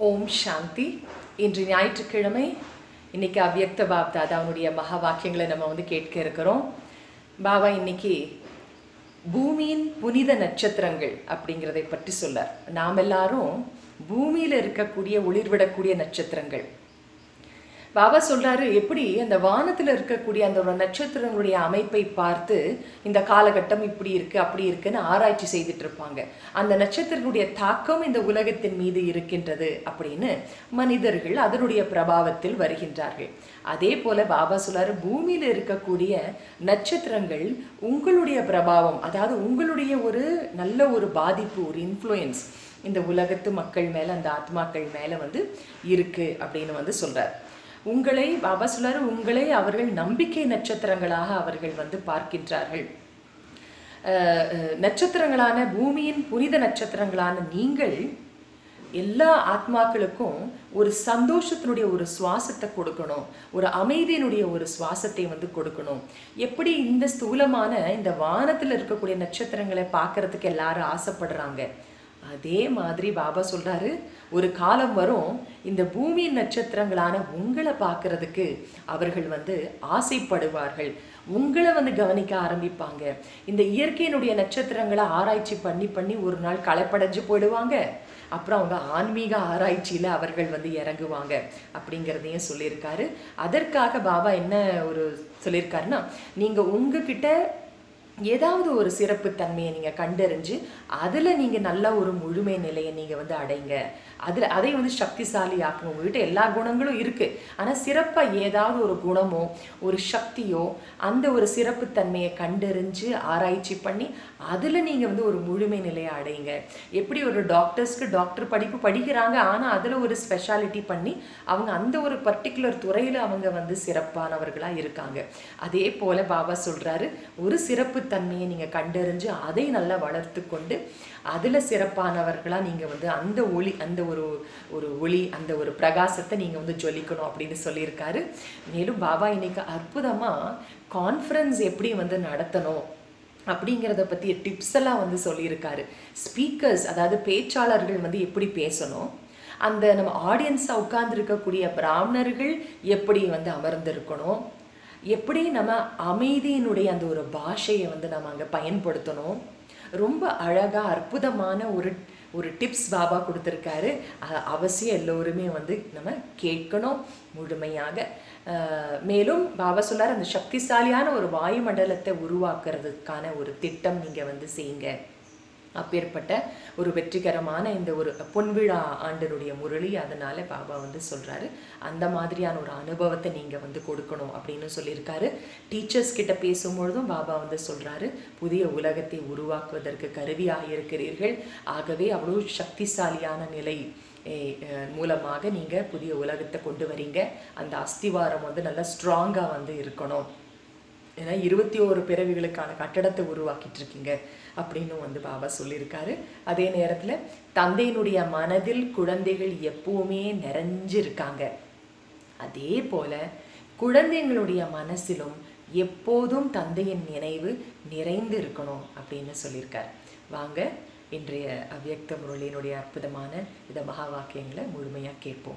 ஓம் சாந்தி இன்று ஞாயிற்றுக்கிழமை இன்னைக்கு அவ்யக்த பாப் தாதாவுடைய மகா வாக்கியங்களை நம்ம வந்து கேட்க இருக்கிறோம் பாபா இன்னைக்கு பூமியின் புனித நட்சத்திரங்கள் அப்படிங்கிறதை பற்றி சொல்லார் நாம் எல்லாரும் பூமியில் இருக்கக்கூடிய ஒளிர்விடக்கூடிய நட்சத்திரங்கள் பாபா சொல்றாரு எப்படி அந்த வானத்தில் இருக்கக்கூடிய அந்த ஒரு நட்சத்திரங்களுடைய அமைப்பை பார்த்து இந்த காலகட்டம் இப்படி இருக்கு அப்படி இருக்குன்னு ஆராய்ச்சி செய்துட்டு இருப்பாங்க அந்த நட்சத்திரங்களுடைய தாக்கம் இந்த உலகத்தின் மீது இருக்கின்றது அப்படின்னு மனிதர்கள் அதனுடைய பிரபாவத்தில் வருகின்றார்கள் அதே போல பாபா சொல்றாரு பூமியில இருக்கக்கூடிய நட்சத்திரங்கள் உங்களுடைய பிரபாவம் அதாவது உங்களுடைய ஒரு நல்ல ஒரு பாதிப்பு ஒரு இன்ஃப்ளூயன்ஸ் இந்த உலகத்து மக்கள் மேல அந்த ஆத்மாக்கள் மேல வந்து இருக்கு அப்படின்னு வந்து சொல்றார் உங்களை பாபா சொல்லாரு உங்களை அவர்கள் நம்பிக்கை நட்சத்திரங்களாக அவர்கள் வந்து பார்க்கின்றார்கள் அஹ், அஹ், நட்சத்திரங்களான பூமியின் புனித நட்சத்திரங்களான நீங்கள் எல்லா ஆத்மாக்களுக்கும் ஒரு சந்தோஷத்தினுடைய ஒரு சுவாசத்தை கொடுக்கணும் ஒரு அமைதியினுடைய ஒரு சுவாசத்தை வந்து கொடுக்கணும் எப்படி இந்த ஸ்தூலமான இந்த வானத்தில் இருக்கக்கூடிய நட்சத்திரங்களை பார்க்கறதுக்கு எல்லாரும் ஆசைப்படுறாங்க அதே மாதிரி பாபா சொல்றாரு ஒரு காலம் வரும் இந்த பூமியின் நட்சத்திரங்களான உங்களை பார்க்கறதுக்கு அவர்கள் வந்து ஆசைப்படுவார்கள் உங்களை வந்து கவனிக்க ஆரம்பிப்பாங்க இந்த இயற்கையினுடைய நட்சத்திரங்களை ஆராய்ச்சி பண்ணி பண்ணி ஒரு நாள் களைப்படைஞ்சு போயிடுவாங்க அப்புறம் அவங்க ஆன்மீக ஆராய்ச்சியில் அவர்கள் வந்து இறங்குவாங்க அப்படிங்கிறதையும் சொல்லியிருக்காரு அதற்காக பாபா என்ன ஒரு சொல்லியிருக்காருன்னா நீங்கள் உங்ககிட்ட ஏதாவது ஒரு சிறப்பு தன்மையை நீங்கள் கண்டறிஞ்சு அதில் நீங்கள் நல்ல ஒரு முழுமை நிலையை நீங்கள் வந்து அடைங்க அதில் அதை வந்து சக்திசாலி ஆக்குங்க உங்ககிட்ட எல்லா குணங்களும் இருக்குது ஆனால் சிறப்பாக ஏதாவது ஒரு குணமோ ஒரு சக்தியோ அந்த ஒரு சிறப்பு தன்மையை கண்டறிஞ்சு ஆராய்ச்சி பண்ணி அதில் நீங்கள் வந்து ஒரு முழுமை நிலையை அடைங்க எப்படி ஒரு டாக்டர்ஸ்க்கு டாக்டர் படிப்பு படிக்கிறாங்க ஆனால் அதில் ஒரு ஸ்பெஷாலிட்டி பண்ணி அவங்க அந்த ஒரு பர்டிகுலர் துறையில் அவங்க வந்து சிறப்பானவர்களாக இருக்காங்க அதே போல் பாபா சொல்கிறாரு ஒரு சிறப்பு தன்மையை நீங்கள் கண்டறிஞ்சு அதை நல்லா வளர்த்து கொண்டு அதில் சிறப்பானவர்களாக நீங்கள் வந்து அந்த ஒளி அந்த ஒரு ஒரு ஒளி அந்த ஒரு பிரகாசத்தை நீங்கள் வந்து ஜொலிக்கணும் அப்படின்னு சொல்லியிருக்காரு மேலும் பாபா இன்னைக்கு அற்புதமாக கான்ஃபரன்ஸ் எப்படி வந்து நடத்தணும் அப்படிங்கிறத பற்றிய டிப்ஸ் எல்லாம் வந்து சொல்லியிருக்காரு ஸ்பீக்கர்ஸ் அதாவது பேச்சாளர்கள் வந்து எப்படி பேசணும் அந்த நம்ம ஆடியன்ஸாக உட்கார்ந்துருக்கக்கூடிய பிராமணர்கள் எப்படி வந்து அமர்ந்திருக்கணும் எப்படி நம்ம அமைதியினுடைய அந்த ஒரு பாஷையை வந்து நம்ம அங்கே பயன்படுத்தணும் ரொம்ப அழகாக அற்புதமான ஒரு ஒரு டிப்ஸ் பாபா கொடுத்துருக்காரு அ- அவசியம் எல்லோருமே வந்து நம்ம கேட்கணும் முழுமையாக அஹ், மேலும் பாபா சொல்லார் அந்த சக்திசாலியான ஒரு வாயுமண்டலத்தை உருவாக்குறதுக்கான ஒரு திட்டம் நீங்கள் வந்து செய்யுங்க அப்பேற்பட்ட ஒரு வெற்றிகரமான இந்த ஒரு பொன்விழா ஆண்டனுடைய முரளி அதனால பாபா வந்து சொல்றாரு அந்த மாதிரியான ஒரு அனுபவத்தை நீங்க வந்து கொடுக்கணும் அப்படின்னு சொல்லியிருக்காரு டீச்சர்ஸ் கிட்ட பேசும்பொழுதும் பாபா வந்து சொல்றாரு புதிய உலகத்தை உருவாக்குவதற்கு கருவியாக இருக்கிறீர்கள் ஆகவே அவ்வளோ சக்திசாலியான நிலை ஏ- அஹ் மூலமாக நீங்க புதிய உலகத்தை கொண்டு வரீங்க அந்த அஸ்திவாரம் வந்து நல்லா ஸ்ட்ராங்கா வந்து இருக்கணும் ஏன்னா இருபத்தி ஓரு பிறவிகளுக்கான கட்டடத்தை உருவாக்கிட்டு இருக்கீங்க அப்படின்னு வந்து பாபா சொல்லியிருக்காரு அதே நேரத்தில் தந்தையினுடைய மனதில் குழந்தைகள் எப்பவுமே நிறைஞ்சிருக்காங்க அதே போல குழந்தைங்களுடைய மனசிலும் எப்போதும் தந்தையின் நினைவு நிறைந்து இருக்கணும் அப்படின்னு சொல்லியிருக்கார் வாங்க இன்றைய அவ்யக்த முரளியினுடைய அற்புதமான இந்த மகா வாக்கியங்களை முழுமையாக கேட்போம்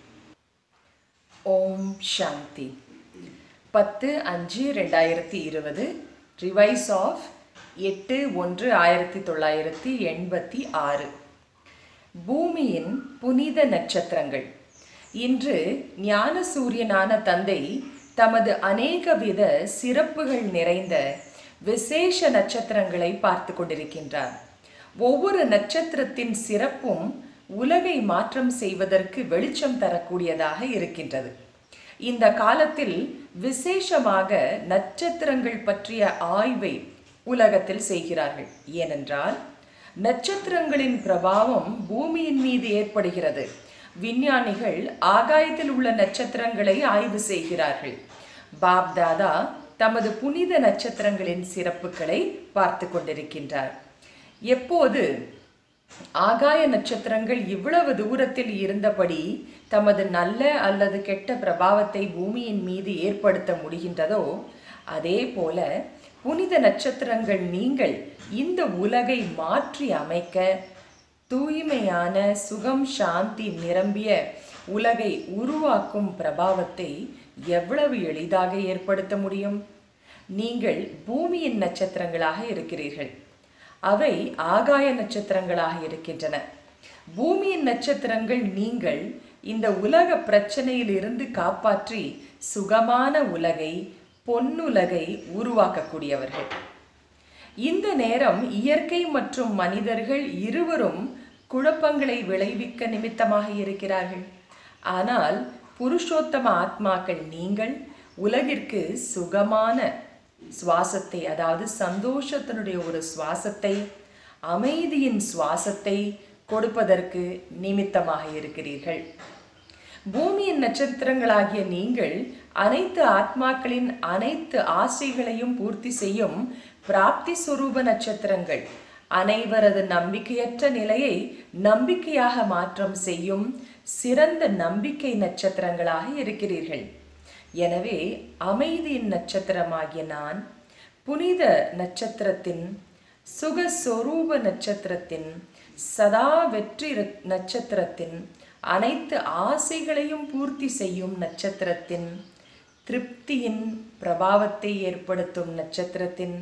ஓம் சாந்தி பத்து அஞ்சு ரெண்டாயிரத்தி இருபது ரிவைஸ் ஆஃப் எட்டு ஒன்று ஆயிரத்தி தொள்ளாயிரத்தி எண்பத்தி ஆறு பூமியின் புனித நட்சத்திரங்கள் இன்று ஞான சூரியனான தந்தை தமது அநேகவித சிறப்புகள் நிறைந்த விசேஷ நட்சத்திரங்களை பார்த்து கொண்டிருக்கின்றார் ஒவ்வொரு நட்சத்திரத்தின் சிறப்பும் உலகை மாற்றம் செய்வதற்கு வெளிச்சம் தரக்கூடியதாக இருக்கின்றது இந்த காலத்தில் விசேஷமாக நட்சத்திரங்கள் பற்றிய ஆய்வை உலகத்தில் செய்கிறார்கள் ஏனென்றால் நட்சத்திரங்களின் பிரபாவம் பூமியின் மீது ஏற்படுகிறது விஞ்ஞானிகள் ஆகாயத்தில் உள்ள நட்சத்திரங்களை ஆய்வு செய்கிறார்கள் பாப் தாதா தமது புனித நட்சத்திரங்களின் சிறப்புகளை பார்த்து கொண்டிருக்கின்றார் எப்போது ஆகாய நட்சத்திரங்கள் இவ்வளவு தூரத்தில் இருந்தபடி தமது நல்ல அல்லது கெட்ட பிரபாவத்தை பூமியின் மீது ஏற்படுத்த முடிகின்றதோ அதே போல புனித நட்சத்திரங்கள் நீங்கள் இந்த உலகை மாற்றி அமைக்க தூய்மையான சுகம் சாந்தி நிரம்பிய உலகை உருவாக்கும் பிரபாவத்தை எவ்வளவு எளிதாக ஏற்படுத்த முடியும் நீங்கள் பூமியின் நட்சத்திரங்களாக இருக்கிறீர்கள் அவை ஆகாய நட்சத்திரங்களாக இருக்கின்றன பூமியின் நட்சத்திரங்கள் நீங்கள் இந்த உலக பிரச்சனையில் இருந்து காப்பாற்றி சுகமான உலகை பொன்னுலகை உருவாக்கக்கூடியவர்கள் இந்த நேரம் இயற்கை மற்றும் மனிதர்கள் இருவரும் குழப்பங்களை விளைவிக்க நிமித்தமாக இருக்கிறார்கள் ஆனால் புருஷோத்தம ஆத்மாக்கள் நீங்கள் உலகிற்கு சுகமான சுவாசத்தை அதாவது சந்தோஷத்தினுடைய ஒரு சுவாசத்தை அமைதியின் சுவாசத்தை கொடுப்பதற்கு நிமித்தமாக இருக்கிறீர்கள் பூமியின் நட்சத்திரங்களாகிய நீங்கள் அனைத்து ஆத்மாக்களின் அனைத்து ஆசைகளையும் பூர்த்தி செய்யும் பிராப்தி சொரூப நட்சத்திரங்கள் அனைவரது நம்பிக்கையற்ற நிலையை நம்பிக்கையாக மாற்றம் செய்யும் சிறந்த நம்பிக்கை நட்சத்திரங்களாக இருக்கிறீர்கள் எனவே அமைதியின் நட்சத்திரமாகிய நான் புனித நட்சத்திரத்தின் சுகஸ்வரூப நட்சத்திரத்தின் சதா வெற்றி ர- நட்சத்திரத்தின் அனைத்து ஆசைகளையும் பூர்த்தி செய்யும் நட்சத்திரத்தின் திருப்தியின் பிரபாவத்தை ஏற்படுத்தும் நட்சத்திரத்தின்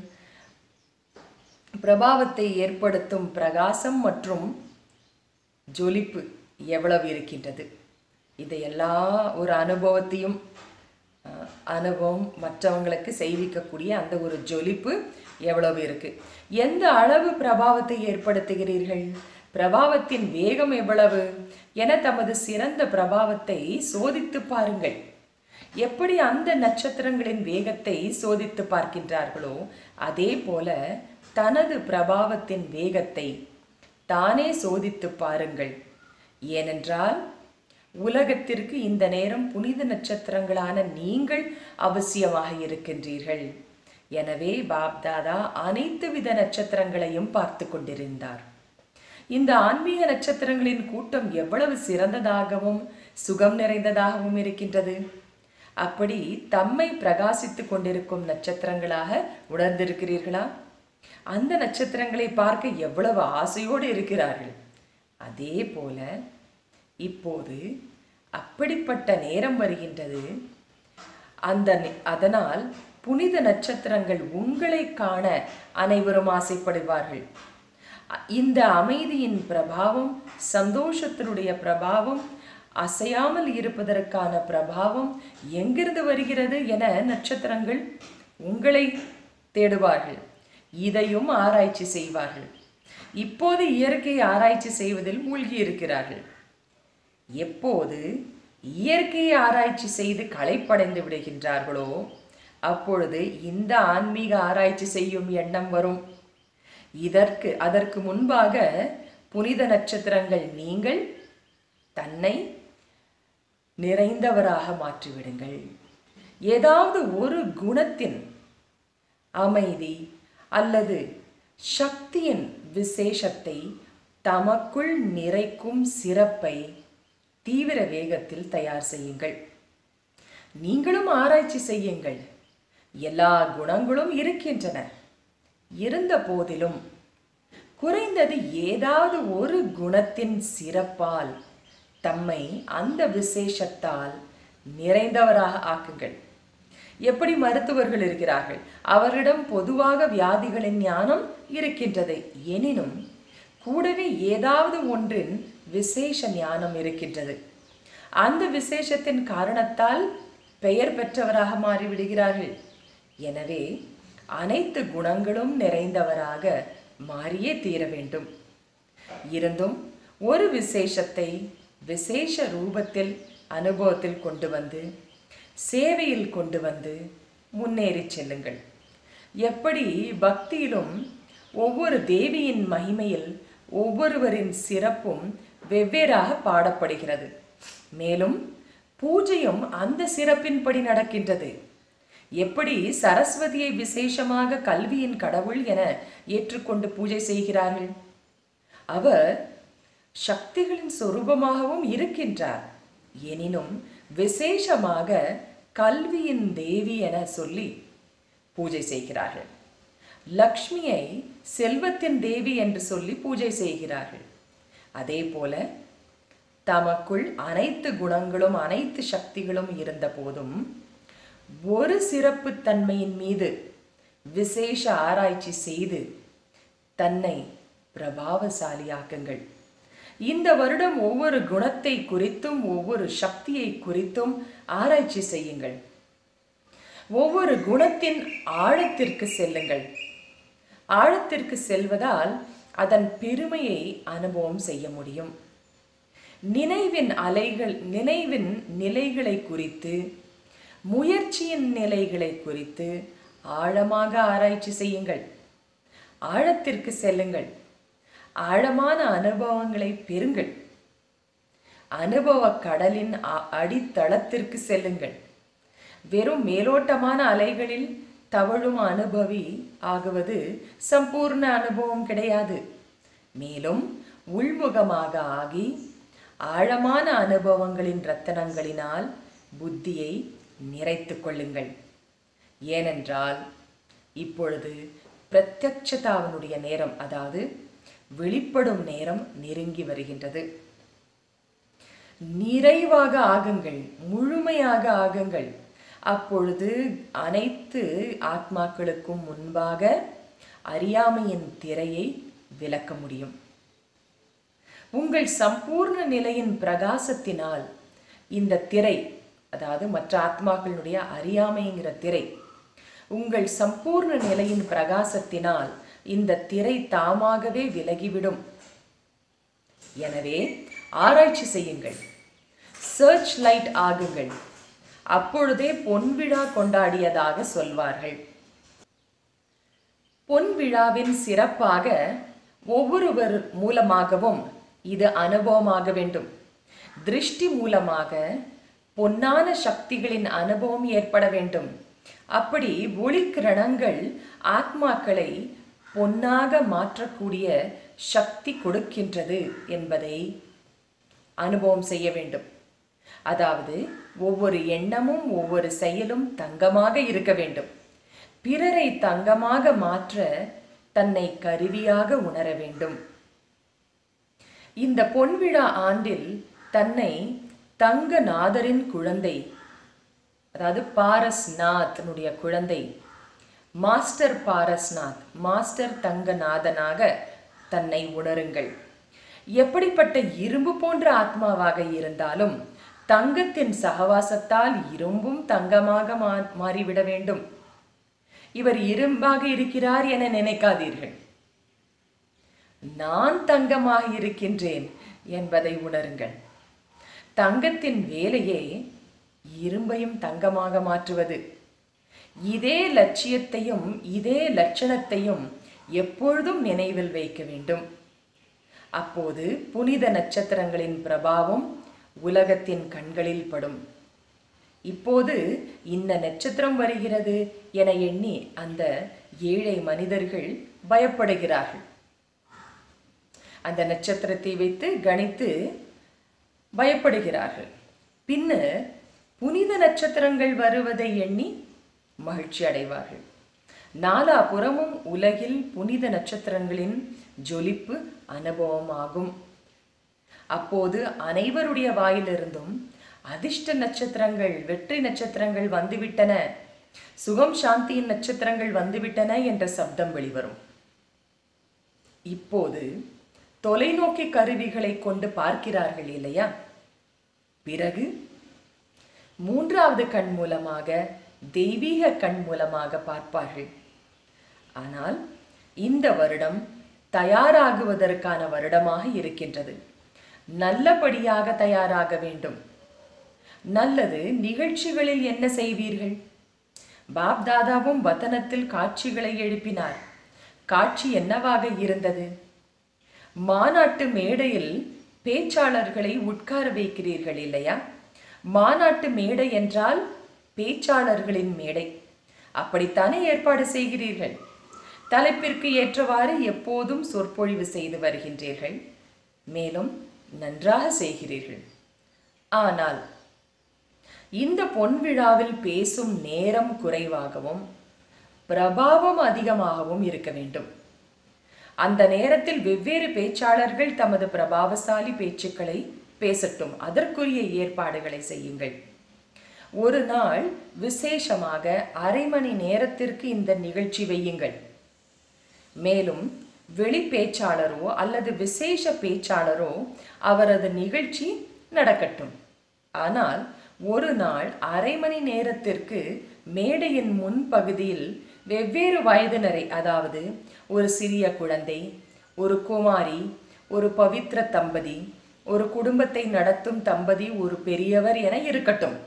பிரபாவத்தை ஏற்படுத்தும் பிரகாசம் மற்றும் ஜொலிப்பு எவ்வளவு இருக்கின்றது இதை எல்லா ஒரு அனுபவத்தையும் அஹ், அனுபவம் மற்றவங்களுக்கு செய்விக்கக்கூடிய அந்த ஒரு ஜொலிப்பு எவ்வளவு இருக்கு எந்த அளவு பிரபாவத்தை ஏற்படுத்துகிறீர்கள் பிரபாவத்தின் வேகம் எவ்வளவு என தமது சிறந்த பிரபாவத்தை சோதித்து பாருங்கள் எப்படி அந்த நட்சத்திரங்களின் வேகத்தை சோதித்து பார்க்கின்றார்களோ அதே போல தனது பிரபாவத்தின் வேகத்தை தானே சோதித்து பாருங்கள் ஏனென்றால் உலகத்திற்கு இந்த நேரம் புனித நட்சத்திரங்களான நீங்கள் அவசியமாக இருக்கின்றீர்கள் எனவே பாப்தாதா அனைத்து வித நட்சத்திரங்களையும் பார்த்து கொண்டிருந்தார் இந்த ஆன்மீக நட்சத்திரங்களின் கூட்டம் எவ்வளவு சிறந்ததாகவும் சுகம் நிறைந்ததாகவும் இருக்கின்றது அப்படி தம்மை பிரகாசித்துக் கொண்டிருக்கும் நட்சத்திரங்களாக உணர்ந்திருக்கிறீர்களா அந்த நட்சத்திரங்களை பார்க்க எவ்வளவு ஆசையோடு இருக்கிறார்கள் அதே போல இப்போது அப்படிப்பட்ட நேரம் வருகின்றது அந்த நி- அதனால் புனித நட்சத்திரங்கள் உங்களை காண அனைவரும் ஆசைப்படுவார்கள் அ- இந்த அமைதியின் பிரபாவம் சந்தோஷத்தினுடைய பிரபாவம் அசையாமல் இருப்பதற்கான பிரபாவம் எங்கிருந்து வருகிறது என நட்சத்திரங்கள் உங்களை தேடுவார்கள் இதையும் ஆராய்ச்சி செய்வார்கள் இப்போது இயற்கை ஆராய்ச்சி செய்வதில் மூழ்கி இருக்கிறார்கள் எப்போது இயற்கையை ஆராய்ச்சி செய்து களைப்படைந்து விடுகின்றார்களோ அப்பொழுது இந்த ஆன்மீக ஆராய்ச்சி செய்யும் எண்ணம் வரும் இதற்கு அதற்கு முன்பாக புனித நட்சத்திரங்கள் நீங்கள் தன்னை நிறைந்தவராக மாற்றிவிடுங்கள் ஏதாவது ஒரு குணத்தின் அமைதி அல்லது சக்தியின் விசேஷத்தை தமக்குள் நிறைக்கும் சிறப்பை தீவிர வேகத்தில் தயார் செய்யுங்கள் நீங்களும் ஆராய்ச்சி செய்யுங்கள் எல்லா குணங்களும் இருக்கின்றன இருந்த போதிலும் குறைந்தது ஏதாவது ஒரு குணத்தின் சிறப்பால் தம்மை அந்த விசேஷத்தால் நிறைந்தவராக ஆக்குங்கள் எப்படி மருத்துவர்கள் இருக்கிறார்கள் அவரிடம் பொதுவாக வியாதிகளின் ஞானம் இருக்கின்றது எனினும் கூடவே ஏதாவது ஒன்றின் விசேஷ ஞானம் இருக்கின்றது அந்த விசேஷத்தின் காரணத்தால் பெயர் பெற்றவராக மாறிவிடுகிறார்கள் எனவே அனைத்து குணங்களும் நிறைந்தவராக மாறியே தீர வேண்டும் இருந்தும் ஒரு விசேஷத்தை விசேஷ ரூபத்தில் அனுபவத்தில் கொண்டு வந்து சேவையில் கொண்டு வந்து முன்னேறி செல்லுங்கள் எப்படி பக்தியிலும் ஒவ்வொரு தேவியின் மகிமையில் ஒவ்வொருவரின் சிறப்பும் வெவ்வேறாக பாடப்படுகிறது மேலும் பூஜையும் அந்த சிறப்பின்படி நடக்கின்றது எப்படி சரஸ்வதியை விசேஷமாக கல்வியின் கடவுள் என ஏற்றுக்கொண்டு பூஜை செய்கிறார்கள் அவர் சக்திகளின் சொரூபமாகவும் இருக்கின்றார் எனினும் விசேஷமாக கல்வியின் தேவி என சொல்லி பூஜை செய்கிறார்கள் லக்ஷ்மியை செல்வத்தின் தேவி என்று சொல்லி பூஜை செய்கிறார்கள் அதே போல தமக்குள் அனைத்து குணங்களும் அனைத்து சக்திகளும் இருந்த போதும் ஒரு சிறப்பு தன்மையின் மீது விசேஷ ஆராய்ச்சி செய்து தன்னை பிரபாவசாலியாக்குங்கள் இந்த வருடம் ஒவ்வொரு குணத்தை குறித்தும் ஒவ்வொரு சக்தியை குறித்தும் ஆராய்ச்சி செய்யுங்கள் ஒவ்வொரு குணத்தின் ஆழத்திற்கு செல்லுங்கள் ஆழத்திற்கு செல்வதால் அதன் பெருமையை அனுபவம் செய்ய முடியும் நினைவின் அலைகள் நினைவின் நிலைகளை குறித்து முயற்சியின் நிலைகளை குறித்து ஆழமாக ஆராய்ச்சி செய்யுங்கள் ஆழத்திற்கு செல்லுங்கள் ஆழமான அனுபவங்களை பெறுங்கள் அனுபவ கடலின் அ- அடித்தளத்திற்கு செல்லுங்கள் வெறும் மேலோட்டமான அலைகளில் தவழும் அனுபவி ஆகுவது சம்பூர்ண அனுபவம் கிடையாது மேலும் உள்முகமாக ஆகி ஆழமான அனுபவங்களின் ரத்தனங்களினால் புத்தியை நிறைத்துக் கொள்ளுங்கள் ஏனென்றால் இப்பொழுது பிரத்யட்சதாவினுடைய நேரம் அதாவது வெளிப்படும் நேரம் நெருங்கி வருகின்றது நிறைவாக ஆகுங்கள் முழுமையாக ஆகுங்கள் அப்பொழுது அனைத்து ஆத்மாக்களுக்கும் முன்பாக அறியாமையின் திரையை விலக்க முடியும் உங்கள் சம்பூர்ண நிலையின் பிரகாசத்தினால் இந்த திரை அதாவது மற்ற ஆத்மாக்களுடைய அறியாமைங்கிற திரை உங்கள் சம்பூர்ண நிலையின் பிரகாசத்தினால் இந்த திரை தாமாகவே விலகிவிடும் எனவே ஆராய்ச்சி செய்யுங்கள் சர்ச் லைட் ஆகுங்கள் அப்பொழுதே பொன்விழா கொண்டாடியதாக சொல்வார்கள் பொன் விழாவின் சிறப்பாக ஒவ்வொருவர் மூலமாகவும் இது அனுபவமாக வேண்டும் திருஷ்டி மூலமாக பொன்னான சக்திகளின் அனுபவம் ஏற்பட வேண்டும் அப்படி ஒளிக்கிரணங்கள் ஆத்மாக்களை பொன்னாக மாற்றக்கூடிய சக்தி கொடுக்கின்றது என்பதை அனுபவம் செய்ய வேண்டும் அதாவது ஒவ்வொரு எண்ணமும் ஒவ்வொரு செயலும் தங்கமாக இருக்க வேண்டும் பிறரை தங்கமாக மாற்ற தன்னை கருவியாக உணர வேண்டும் இந்த பொன்விழா ஆண்டில் தன்னை தங்கநாதரின் குழந்தை அதாவது பாரஸ்நாத்னுடைய குழந்தை மாஸ்டர் பாரஸ்நாத் மாஸ்டர் தங்கநாதனாக தன்னை உணருங்கள் எப்படிப்பட்ட இரும்பு போன்ற ஆத்மாவாக இருந்தாலும் தங்கத்தின் சகவாசத்தால் இரும்பும் தங்கமாக மா மாறிவிட வேண்டும் இவர் இரும்பாக இருக்கிறார் என நினைக்காதீர்கள் நான் தங்கமாக இருக்கின்றேன் என்பதை உணருங்கள் தங்கத்தின் வேலையே இரும்பையும் தங்கமாக மாற்றுவது இதே லட்சியத்தையும் இதே லட்சணத்தையும் எப்பொழுதும் நினைவில் வைக்க வேண்டும் அப்போது புனித நட்சத்திரங்களின் பிரபாவம் உலகத்தின் கண்களில் படும் இப்போது இந்த நட்சத்திரம் வருகிறது என எண்ணி அந்த ஏழை மனிதர்கள் பயப்படுகிறார்கள் அந்த நட்சத்திரத்தை வைத்து கணித்து பயப்படுகிறார்கள் பின்னர் புனித நட்சத்திரங்கள் வருவதை எண்ணி மகிழ்ச்சி அடைவார்கள் நாலாபுறமும் உலகில் புனித நட்சத்திரங்களின் ஜொலிப்பு அனுபவமாகும் அப்போது அனைவருடைய வாயிலிருந்தும் அதிர்ஷ்ட நட்சத்திரங்கள் வெற்றி நட்சத்திரங்கள் வந்துவிட்டன சுகம் சாந்தியின் நட்சத்திரங்கள் வந்துவிட்டன என்ற சப்தம் வெளிவரும் இப்போது தொலைநோக்கி கருவிகளை கொண்டு பார்க்கிறார்கள் இல்லையா பிறகு மூன்றாவது கண் மூலமாக தெய்வீக கண் மூலமாக பார்ப்பார்கள் ஆனால் இந்த வருடம் தயாராகுவதற்கான வருடமாக இருக்கின்றது நல்லபடியாக தயாராக வேண்டும் நல்லது நிகழ்ச்சிகளில் என்ன செய்வீர்கள் பாப் தாதாவும் வதனத்தில் காட்சிகளை எழுப்பினார் காட்சி என்னவாக இருந்தது மாநாட்டு மேடையில் பேச்சாளர்களை உட்கார வைக்கிறீர்கள் இல்லையா மாநாட்டு மேடை என்றால் பேச்சாளர்களின் மேடை அப்படித்தானே ஏற்பாடு செய்கிறீர்கள் தலைப்பிற்கு ஏற்றவாறு எப்போதும் சொற்பொழிவு செய்து வருகின்றீர்கள் மேலும் நன்றாக செய்கிறீர்கள் ஆனால் இந்த பொன் விழாவில் பேசும் நேரம் குறைவாகவும் பிரபாவம் அதிகமாகவும் இருக்க வேண்டும் அந்த நேரத்தில் வெவ்வேறு பேச்சாளர்கள் தமது பிரபாவசாலி பேச்சுக்களை பேசட்டும் அதற்குரிய ஏற்பாடுகளை செய்யுங்கள் ஒரு நாள் விசேஷமாக அரை மணி நேரத்திற்கு இந்த நிகழ்ச்சி வையுங்கள் மேலும் வெளி பேச்சாளரோ அல்லது விசேஷ பேச்சாளரோ அவரது நிகழ்ச்சி நடக்கட்டும் ஆனால் ஒரு நாள் அரை மணி நேரத்திற்கு மேடையின் முன்பகுதியில் வெவ்வேறு வயதினரை அதாவது ஒரு சிறிய குழந்தை ஒரு குமாரி ஒரு பவித்ர தம்பதி ஒரு குடும்பத்தை நடத்தும் தம்பதி ஒரு பெரியவர் என இருக்கட்டும்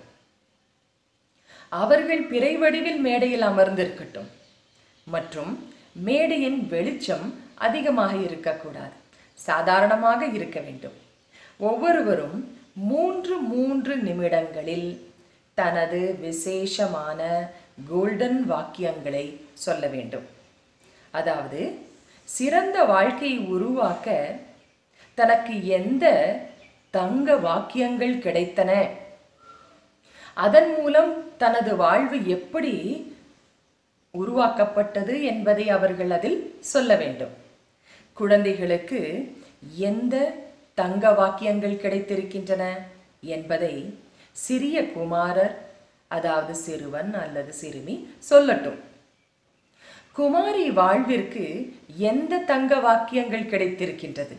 அவர்கள் பிறை வடிவில் மேடையில் அமர்ந்திருக்கட்டும் மற்றும் மேடையின் வெளிச்சம் அதிகமாக இருக்கக்கூடாது சாதாரணமாக இருக்க வேண்டும் ஒவ்வொருவரும் மூன்று மூன்று நிமிடங்களில் தனது விசேஷமான கோல்டன் வாக்கியங்களை சொல்ல வேண்டும் அதாவது சிறந்த வாழ்க்கையை உருவாக்க தனக்கு எந்த தங்க வாக்கியங்கள் கிடைத்தன அதன் மூலம் தனது வாழ்வு எப்படி உருவாக்கப்பட்டது என்பதை அவர்கள் அதில் சொல்ல வேண்டும் குழந்தைகளுக்கு எந்த தங்க வாக்கியங்கள் கிடைத்திருக்கின்றன என்பதை சிறிய குமாரர் அதாவது சிறுவன் அல்லது சிறுமி சொல்லட்டும் குமாரி வாழ்விற்கு எந்த தங்க வாக்கியங்கள் கிடைத்திருக்கின்றது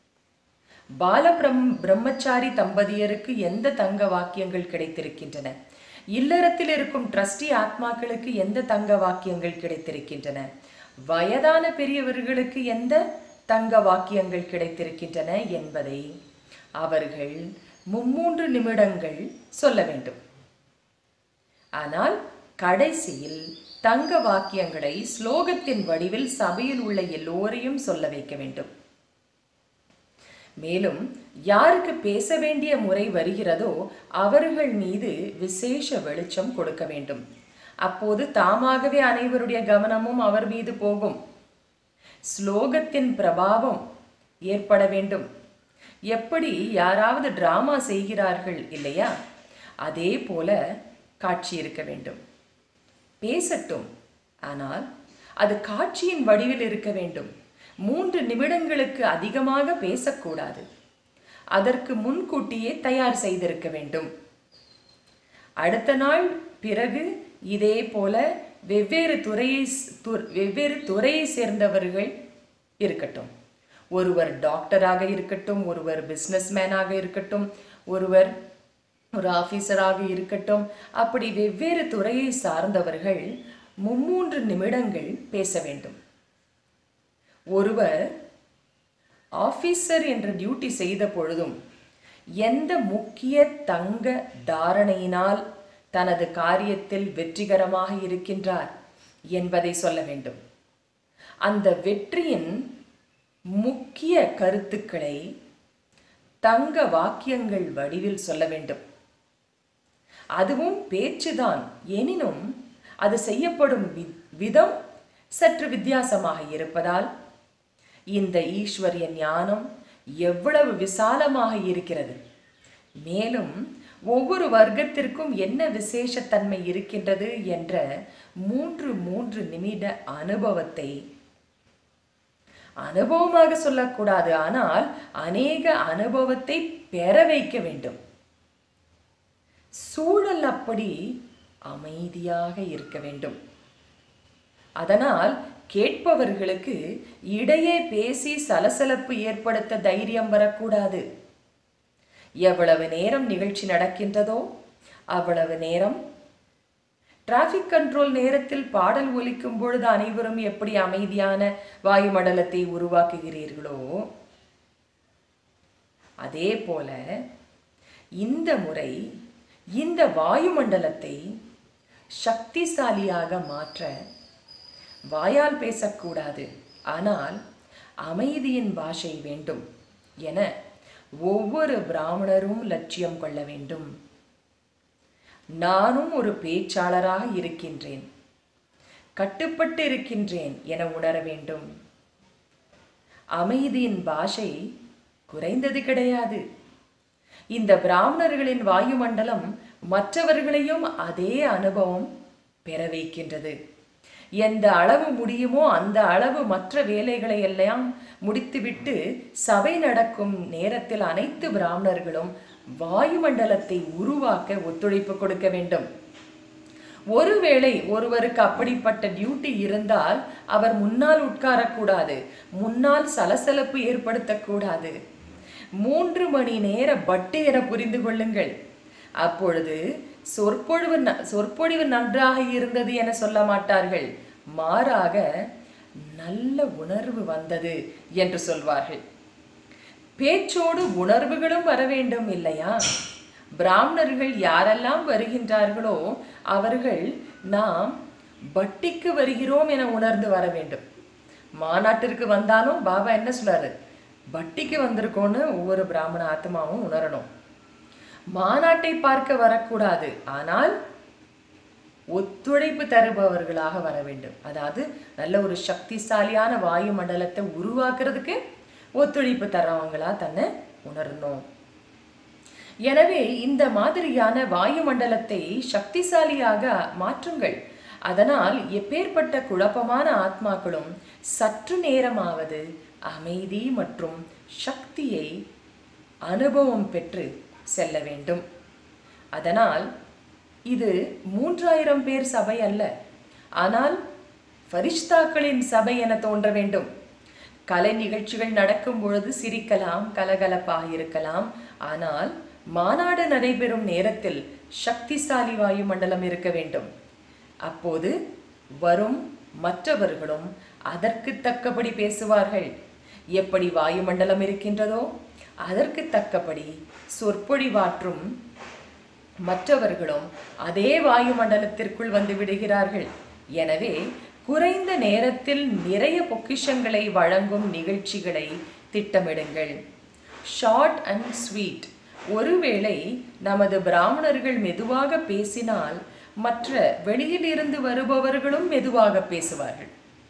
பாலபிரம் பிரம்மச்சாரி தம்பதியருக்கு எந்த தங்க வாக்கியங்கள் கிடைத்திருக்கின்றன இல்லறத்தில் இருக்கும் ட்ரஸ்டி ஆத்மாக்களுக்கு எந்த தங்க வாக்கியங்கள் கிடைத்திருக்கின்றன வயதான பெரியவர்களுக்கு எந்த தங்க வாக்கியங்கள் கிடைத்திருக்கின்றன என்பதை அவர்கள் மும்மூன்று நிமிடங்கள் சொல்ல வேண்டும் ஆனால் கடைசியில் தங்க வாக்கியங்களை ஸ்லோகத்தின் வடிவில் சபையில் உள்ள எல்லோரையும் சொல்ல வைக்க வேண்டும் மேலும் யாருக்கு பேச வேண்டிய முறை வருகிறதோ அவர்கள் மீது விசேஷ வெளிச்சம் கொடுக்க வேண்டும் அப்போது தாமாகவே அனைவருடைய கவனமும் அவர் மீது போகும் ஸ்லோகத்தின் பிரபாவம் ஏற்பட வேண்டும் எப்படி யாராவது டிராமா செய்கிறார்கள் இல்லையா அதே போல காட்சி இருக்க வேண்டும் பேசட்டும் ஆனால் அது காட்சியின் வடிவில் இருக்க வேண்டும் மூன்று நிமிடங்களுக்கு அதிகமாக பேசக்கூடாது அதற்கு முன்கூட்டியே தயார் செய்திருக்க வேண்டும் அடுத்த நாள் பிறகு இதே போல வெவ்வேறு துறையை ஸ்- து- வெவ்வேறு துறையை சேர்ந்தவர்கள் இருக்கட்டும் ஒருவர் டாக்டராக இருக்கட்டும் ஒருவர் பிஸ்னஸ்மேனாக இருக்கட்டும் ஒருவர் ஒரு ஆபீசராக இருக்கட்டும் அப்படி வெவ்வேறு துறையை சார்ந்தவர்கள் மும்மூன்று நிமிடங்கள் பேச வேண்டும் ஒருவர் ஆபீசர் என்ற டியூட்டி செய்த பொழுதும் எந்த முக்கிய தங்க தாரணையினால் தனது காரியத்தில் வெற்றிகரமாக இருக்கின்றார் என்பதை சொல்ல வேண்டும் அந்த வெற்றியின் முக்கிய கருத்துக்களை தங்க வாக்கியங்கள் வடிவில் சொல்ல வேண்டும் அதுவும் பேச்சுதான் எனினும் அது செய்யப்படும் வி- விதம் சற்று வித்தியாசமாக இருப்பதால் இந்த ஈஸ்வரிய ஞானம் எவ்வளவு விசாலமாக இருக்கிறது மேலும் ஒவ்வொரு வர்க்கத்திற்கும் என்ன விசேஷத்தன்மை இருக்கின்றது என்ற மூன்று மூன்று நிமிட அனுபவத்தை அனுபவமாக சொல்லக்கூடாது ஆனால் அநேக அனுபவத்தை பெற வைக்க வேண்டும் சூழல் அப்படி அமைதியாக இருக்க வேண்டும் அதனால் கேட்பவர்களுக்கு இடையே பேசி சலசலப்பு ஏற்படுத்த தைரியம் வரக்கூடாது எவ்வளவு நேரம் நிகழ்ச்சி நடக்கின்றதோ அவ்வளவு நேரம் டிராஃபிக் கண்ட்ரோல் நேரத்தில் பாடல் ஒலிக்கும் பொழுது அனைவரும் எப்படி அமைதியான வாயுமண்டலத்தை உருவாக்குகிறீர்களோ அதே போல இந்த முறை இந்த வாயுமண்டலத்தை சக்திசாலியாக மாற்ற வாயால் பேசக்கூடாது ஆனால் அமைதியின் பாஷை வேண்டும் என ஒவ்வொரு பிராமணரும் லட்சியம் கொள்ள வேண்டும் நானும் ஒரு பேச்சாளராக இருக்கின்றேன் கட்டுப்பட்டு இருக்கின்றேன் என உணர வேண்டும் அமைதியின் பாஷை குறைந்தது கிடையாது இந்த பிராமணர்களின் வாயுமண்டலம் மற்றவர்களையும் அதே அனுபவம் பெற வைக்கின்றது எந்த அளவு முடியுமோ அந்த அளவு மற்ற வேலைகளை எல்லாம் முடித்துவிட்டு சபை நடக்கும் நேரத்தில் அனைத்து பிராமணர்களும் வாயுமண்டலத்தை உருவாக்க ஒத்துழைப்பு கொடுக்க வேண்டும் ஒருவேளை ஒருவருக்கு அப்படிப்பட்ட டியூட்டி இருந்தால் அவர் முன்னால் உட்காரக்கூடாது முன்னால் சலசலப்பு ஏற்படுத்தக்கூடாது மூன்று மணி நேர பட்டு என புரிந்து கொள்ளுங்கள் அப்பொழுது சொற்பொழிவு ந- சொற்பொழிவு நன்றாக இருந்தது என சொல்ல மாட்டார்கள் மாறாக நல்ல உணர்வு வந்தது என்று சொல்வார்கள் பேச்சோடு உணர்வுகளும் வர வேண்டும் இல்லையா பிராமணர்கள் யாரெல்லாம் வருகின்றார்களோ அவர்கள் நாம் பட்டிக்கு வருகிறோம் என உணர்ந்து வர வேண்டும் மாநாட்டிற்கு வந்தாலும் பாபா என்ன சொல்றாரு பட்டிக்கு வந்திருக்கோன்னு ஒவ்வொரு பிராமண ஆத்மாவும் உணரணும் மாநாட்டை பார்க்க வரக்கூடாது ஆனால் ஒத்துழைப்பு தருபவர்களாக வர வேண்டும் அதாவது நல்ல ஒரு சக்திசாலியான வாயு மண்டலத்தை உருவாக்குறதுக்கு ஒத்துழைப்பு தர்றவங்களா தன்னை உணரணும் எனவே இந்த மாதிரியான வாயு மண்டலத்தை சக்திசாலியாக மாற்றுங்கள் அதனால் எப்பேற்பட்ட குழப்பமான ஆத்மாக்களும் சற்று நேரமாவது அமைதி மற்றும் சக்தியை அனுபவம் பெற்று செல்ல வேண்டும் அதனால் இது மூன்றாயிரம் பேர் சபை அல்ல ஆனால் ஃபரிஷ்தாக்களின் சபை என தோன்ற வேண்டும் கலை நிகழ்ச்சிகள் நடக்கும் பொழுது சிரிக்கலாம் கலகலப்பாக இருக்கலாம் ஆனால் மாநாடு நடைபெறும் நேரத்தில் சக்திசாலி வாயு மண்டலம் இருக்க வேண்டும் அப்போது வரும் மற்றவர்களும் அதற்கு தக்கபடி பேசுவார்கள் எப்படி வாயுமண்டலம் இருக்கின்றதோ அதற்கு தக்கபடி சொற்பொழிவாற்றும் மற்றவர்களும் அதே வாயுமண்டலத்திற்குள் வந்து விடுகிறார்கள் எனவே குறைந்த நேரத்தில் நிறைய பொக்கிஷங்களை வழங்கும் நிகழ்ச்சிகளை திட்டமிடுங்கள் ஷார்ட் அண்ட் ஸ்வீட் ஒருவேளை நமது பிராமணர்கள் மெதுவாக பேசினால் மற்ற வெளியில் இருந்து வருபவர்களும் மெதுவாக பேசுவார்கள்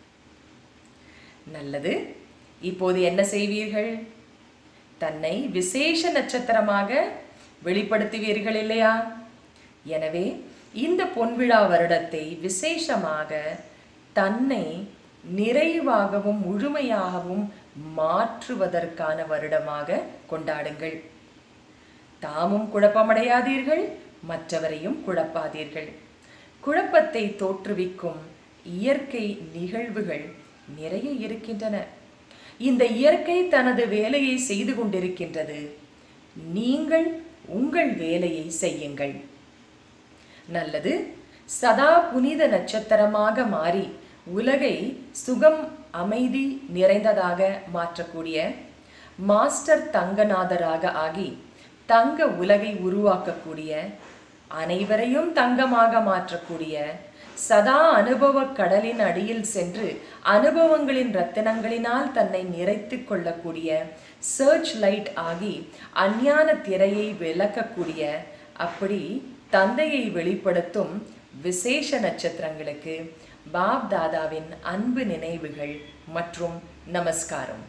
நல்லது இப்போது என்ன செய்வீர்கள் தன்னை விசேஷ நட்சத்திரமாக வெளிப்படுத்துவீர்கள் இல்லையா எனவே இந்த பொன்விழா வருடத்தை விசேஷமாக தன்னை நிறைவாகவும் முழுமையாகவும் மாற்றுவதற்கான வருடமாக கொண்டாடுங்கள் தாமும் குழப்பமடையாதீர்கள் மற்றவரையும் குழப்பாதீர்கள் குழப்பத்தை தோற்றுவிக்கும் இயற்கை நிகழ்வுகள் நிறைய இருக்கின்றன இந்த இயற்கை தனது வேலையை செய்து கொண்டிருக்கின்றது நீங்கள் உங்கள் வேலையை செய்யுங்கள் நல்லது சதா புனித நட்சத்திரமாக மாறி உலகை சுகம் அமைதி நிறைந்ததாக மாற்றக்கூடிய மாஸ்டர் தங்கநாதராக ஆகி தங்க உலகை உருவாக்கக்கூடிய அனைவரையும் தங்கமாக மாற்றக்கூடிய சதா அனுபவ கடலின் அடியில் சென்று அனுபவங்களின் ரத்தினங்களினால் தன்னை நிறைத்துக் கொள்ளக்கூடிய சர்ச் லைட் ஆகி அஞ்ஞான திரையை விளக்கக்கூடிய அப்படி தந்தையை வெளிப்படுத்தும் விசேஷ நட்சத்திரங்களுக்கு பாப் தாதாவின் அன்பு நினைவுகள் மற்றும் நமஸ்காரம்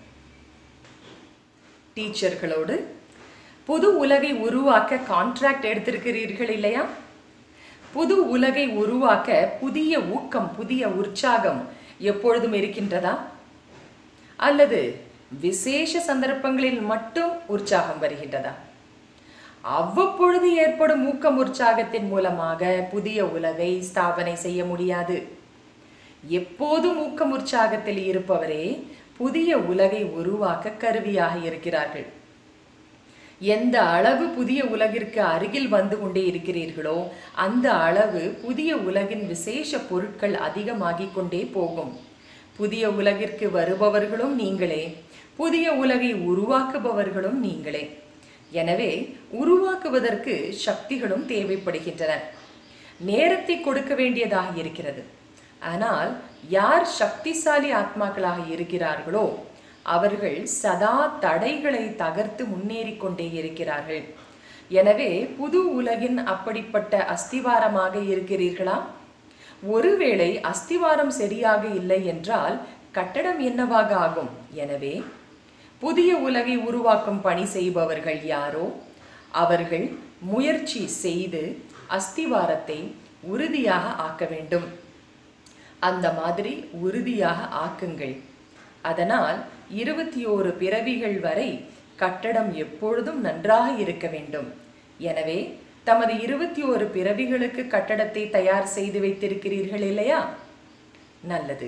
டீச்சர்களோடு புது உலகை உருவாக்க கான்ட்ராக்ட் எடுத்திருக்கிறீர்கள் இல்லையா புது உலகை உருவாக்க புதிய ஊக்கம் புதிய உற்சாகம் எப்பொழுதும் இருக்கின்றதா அல்லது விசேஷ சந்தர்ப்பங்களில் மட்டும் உற்சாகம் வருகின்றதா அவ்வப்பொழுது ஏற்படும் ஊக்கம் உற்சாகத்தின் மூலமாக புதிய உலகை ஸ்தாபனை செய்ய முடியாது எப்போதும் ஊக்கம் உற்சாகத்தில் இருப்பவரே புதிய உலகை உருவாக்க கருவியாக இருக்கிறார்கள் எந்த அளவு புதிய உலகிற்கு அருகில் வந்து கொண்டே இருக்கிறீர்களோ அந்த அளவு புதிய உலகின் விசேஷ பொருட்கள் அதிகமாகிக் கொண்டே போகும் புதிய உலகிற்கு வருபவர்களும் நீங்களே புதிய உலகை உருவாக்குபவர்களும் நீங்களே எனவே உருவாக்குவதற்கு சக்திகளும் தேவைப்படுகின்றன நேரத்தை கொடுக்க வேண்டியதாக இருக்கிறது ஆனால் யார் சக்திசாலி ஆத்மாக்களாக இருக்கிறார்களோ அவர்கள் சதா தடைகளை தகர்த்து முன்னேறி கொண்டே இருக்கிறார்கள் எனவே புது உலகின் அப்படிப்பட்ட அஸ்திவாரமாக இருக்கிறீர்களா ஒருவேளை அஸ்திவாரம் சரியாக இல்லை என்றால் கட்டடம் என்னவாக ஆகும் எனவே புதிய உலகை உருவாக்கும் பணி செய்பவர்கள் யாரோ அவர்கள் முயற்சி செய்து அஸ்திவாரத்தை உறுதியாக ஆக்க வேண்டும் அந்த மாதிரி உறுதியாக ஆக்குங்கள் அதனால் இருபத்தி ஓரு பிறவிகள் வரை கட்டடம் எப்பொழுதும் நன்றாக இருக்க வேண்டும் எனவே தமது இருபத்தி ஓரு பிறவிகளுக்கு கட்டடத்தை தயார் செய்து வைத்திருக்கிறீர்கள் இல்லையா நல்லது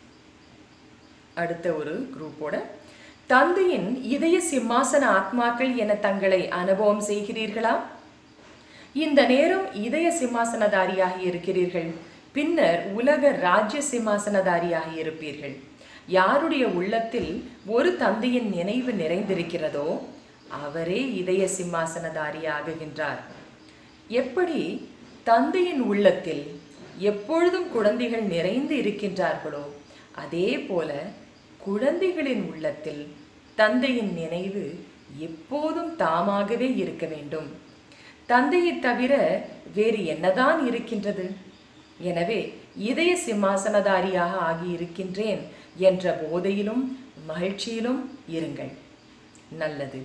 அடுத்த ஒரு குரூப்போட தந்தையின் இதய சிம்மாசன ஆத்மாக்கள் என தங்களை அனுபவம் செய்கிறீர்களா இந்த நேரம் இதய சிம்மாசனதாரியாக இருக்கிறீர்கள் பின்னர் உலக ராஜ்ய சிம்மாசனதாரியாக இருப்பீர்கள் யாருடைய உள்ளத்தில் ஒரு தந்தையின் நினைவு நிறைந்திருக்கிறதோ அவரே இதய சிம்மாசனதாரி ஆகுகின்றார் எப்படி தந்தையின் உள்ளத்தில் எப்பொழுதும் குழந்தைகள் நிறைந்து இருக்கின்றார்களோ அதே போல குழந்தைகளின் உள்ளத்தில் தந்தையின் நினைவு எப்போதும் தாமாகவே இருக்க வேண்டும் தந்தையை தவிர வேறு என்னதான் இருக்கின்றது எனவே இதய சிம்மாசனதாரியாக ஆகி இருக்கின்றேன் என்ற போதையிலும் மகிழ்ச்சியிலும் இருங்கள் நல்லது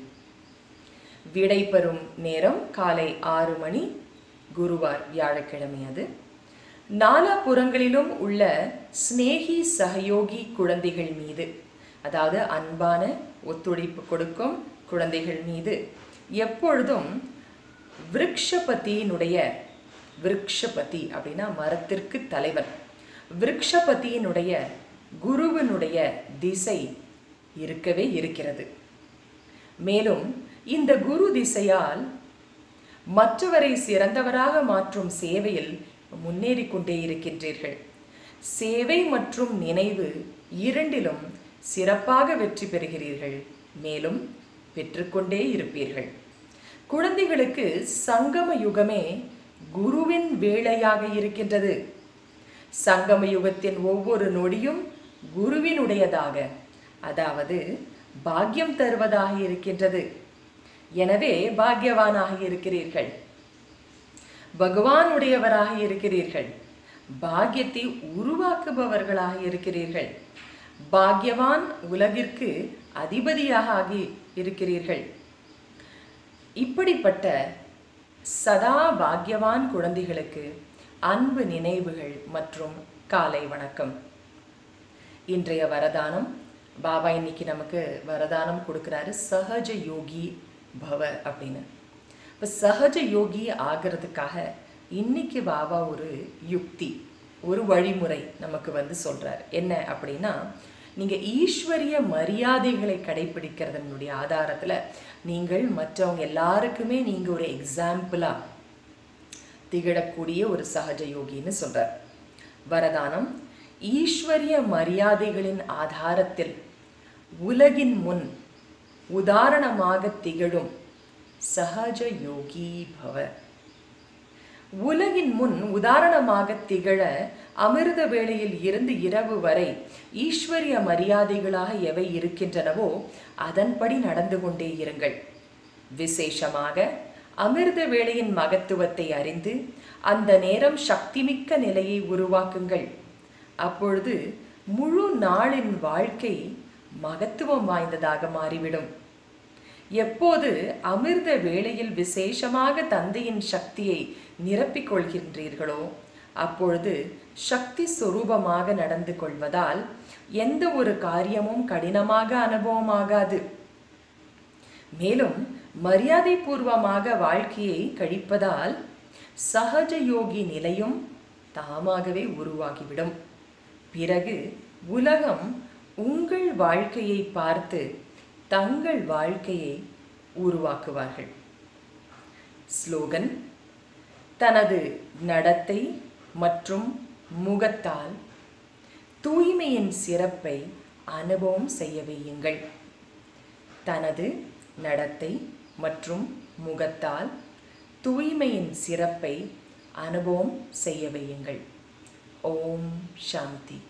விடை பெறும் நேரம் காலை ஆறு மணி குருவார் வியாழக்கிழமை அது நாலாபுறங்களிலும் உள்ள ஸ்நேகி சகயோகி குழந்தைகள் மீது அதாவது அன்பான ஒத்துழைப்பு கொடுக்கும் குழந்தைகள் மீது எப்பொழுதும் விருக்ஷபதியினுடைய விருக்ஷபதி அப்படின்னா மரத்திற்கு தலைவன் விருக்ஷபதியினுடைய குருவினுடைய திசை இருக்கவே இருக்கிறது மேலும் இந்த குரு திசையால் மற்றவரை சிறந்தவராக மாற்றும் சேவையில் முன்னேறி கொண்டே இருக்கின்றீர்கள் சேவை மற்றும் நினைவு இரண்டிலும் சிறப்பாக வெற்றி பெறுகிறீர்கள் மேலும் பெற்றுக்கொண்டே இருப்பீர்கள் குழந்தைகளுக்கு சங்கம யுகமே குருவின் வேளையாக இருக்கின்றது சங்கம யுகத்தின் ஒவ்வொரு நொடியும் குருவினுடையதாக அதாவது பாக்கியம் தருவதாக இருக்கின்றது எனவே பாக்கியவானாக இருக்கிறீர்கள் பகவானுடையவராக இருக்கிறீர்கள் பாக்கியத்தை உருவாக்குபவர்களாக இருக்கிறீர்கள் பாக்கியவான் உலகிற்கு அதிபதியாக ஆகி இருக்கிறீர்கள் இப்படிப்பட்ட சதா பாக்கியவான் குழந்தைகளுக்கு அன்பு நினைவுகள் மற்றும் காலை வணக்கம் இன்றைய வரதானம் பாபா இன்னைக்கு நமக்கு வரதானம் கொடுக்குறாரு சஹஜ யோகி பவ அப்படின்னு இப்போ சஹஜ யோகி ஆகிறதுக்காக இன்னைக்கு பாபா ஒரு யுக்தி ஒரு வழிமுறை நமக்கு வந்து சொல்றார் என்ன அப்படின்னா நீங்கள் ஈஸ்வரிய மரியாதைகளை கடைபிடிக்கிறதனுடைய ஆதாரத்தில் நீங்கள் மற்றவங்க எல்லாருக்குமே நீங்கள் ஒரு எக்ஸாம்பிளாக திகழக்கூடிய ஒரு சகஜ யோகின்னு சொல்றார் வரதானம் ஈஸ்வரிய மரியாதைகளின் ஆதாரத்தில் உலகின் முன் உதாரணமாக திகழும் சகஜ யோகி பவ உலகின் முன் உதாரணமாக திகழ அமிர்த வேளையில் இருந்து இரவு வரை ஈஸ்வரிய மரியாதைகளாக எவை இருக்கின்றனவோ அதன்படி நடந்து கொண்டே இருங்கள் விசேஷமாக அமிர்த வேளையின் மகத்துவத்தை அறிந்து அந்த நேரம் சக்திமிக்க நிலையை உருவாக்குங்கள் அப்பொழுது முழு நாளின் வாழ்க்கை மகத்துவம் வாய்ந்ததாக மாறிவிடும் எப்போது அமிர்த வேளையில் விசேஷமாக தந்தையின் சக்தியை நிரப்பிக் கொள்கின்றீர்களோ அப்பொழுது சக்தி சொரூபமாக நடந்து கொள்வதால் எந்த ஒரு காரியமும் கடினமாக அனுபவமாகாது மேலும் மரியாதை பூர்வமாக வாழ்க்கையை கழிப்பதால் சகஜ யோகி நிலையும் தாமாகவே உருவாகிவிடும் பிறகு உலகம் உங்கள் வாழ்க்கையை பார்த்து தங்கள் வாழ்க்கையை உருவாக்குவார்கள் ஸ்லோகன் தனது நடத்தை மற்றும் முகத்தால் தூய்மையின் சிறப்பை அனுபவம் செய்ய வையுங்கள் தனது நடத்தை மற்றும் முகத்தால் தூய்மையின் சிறப்பை அனுபவம் செய்ய வையுங்கள் ஓம் சாந்தி